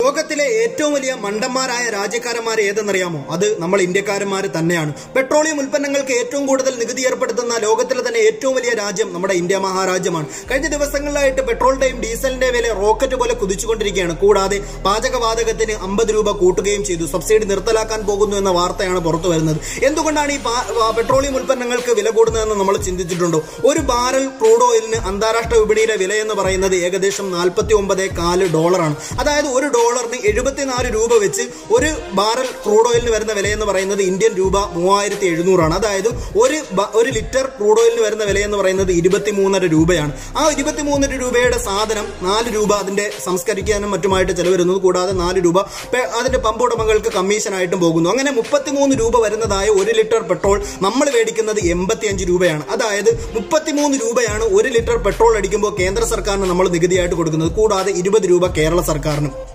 ലോകത്തിലെ ഏറ്റവും വലിയ മണ്ടന്മാരായ രാജ്യക്കാരന്മാർ ഏതെന്നറിയാമോ അത് നമ്മൾ ഇന്ത്യക്കാരന്മാർ തന്നെയാണ് പെട്രോളിയം ഉൽപ്പന്നങ്ങൾക്ക് ഏറ്റവും കൂടുതൽ നികുതി ഏർപ്പെടുത്തുന്ന ലോകത്തിലെ തന്നെ ഏറ്റവും വലിയ രാജ്യം നമ്മുടെ ഇന്ത്യ മഹാരാജ്യമാണ് കഴിഞ്ഞ ദിവസങ്ങളിലായിട്ട് പെട്രോളിന്റെയും ഡീസലിന്റെയും വില റോക്കറ്റ് പോലെ കുതിച്ചുകൊണ്ടിരിക്കുകയാണ് കൂടാതെ പാചകവാതകത്തിന് അമ്പത് രൂപ കൂട്ടുകയും ചെയ്തു സബ്സിഡി നിർത്തലാക്കാൻ പോകുന്നു എന്ന വാർത്തയാണ് പുറത്തു വരുന്നത് എന്തുകൊണ്ടാണ് ഈ പാ- ആ, പെട്രോളിയം ഉൽപ്പന്നങ്ങൾക്ക് വില കൂടുന്നതെന്ന് നമ്മൾ ചിന്തിച്ചിട്ടുണ്ടോ ഒരു ബാരൽ ക്രൂഡ് ഓയിലിന് അന്താരാഷ്ട്ര വിപണിയിലെ വില എന്ന് പറയുന്നത് ഏകദേശം നാൽപ്പത്തി ഒമ്പത് കാല് ഡോളറാണ് അതായത് ഒരു ഡോളറിന് എഴുപത്തിനാല് രൂപ വെച്ച് ഒരു ബാരൽ ക്രൂഡ് ഓയിലിന് വരുന്ന വില എന്ന് പറയുന്നത് ഇന്ത്യൻ രൂപ മൂവായിരത്തി എഴുന്നൂറാണ് അതായത് ഒരു ബ- ഒരു ലിറ്റർ ക്രൂഡ് ഓയിലിന് വരുന്ന വില എന്ന് പറയുന്നത് ഇരുപത്തി മൂന്നര രൂപയാണ് ആ ഇരുപത്തി മൂന്നര രൂപയുടെ സാധനം നാല് രൂപ അതിന്റെ സംസ്കരിക്കാനും മറ്റുമായിട്ട് ചെലവ് വരുന്നത് കൂടാതെ നാല് രൂപ പെ- അതിന്റെ പമ്പ് ഉടമകൾക്ക് കമ്മീഷനായിട്ടും പോകുന്നു അങ്ങനെ മുപ്പത്തിമൂന്ന് രൂപ വരുന്നതായ ഒരു ലിറ്റർ പെട്രോൾ നമ്മൾ മേടിക്കുന്നത് എൺപത്തിയഞ്ച് രൂപയാണ് അതായത് മുപ്പത്തിമൂന്ന് രൂപയാണ് ഒരു ലിറ്റർ പെട്രോൾ അടിക്കുമ്പോൾ കേന്ദ്ര സർക്കാരിന് നമ്മൾ നികുതിയായിട്ട് കൊടുക്കുന്നത് കൂടാതെ ഇരുപത് രൂപ കേരള സർക്കാരിനും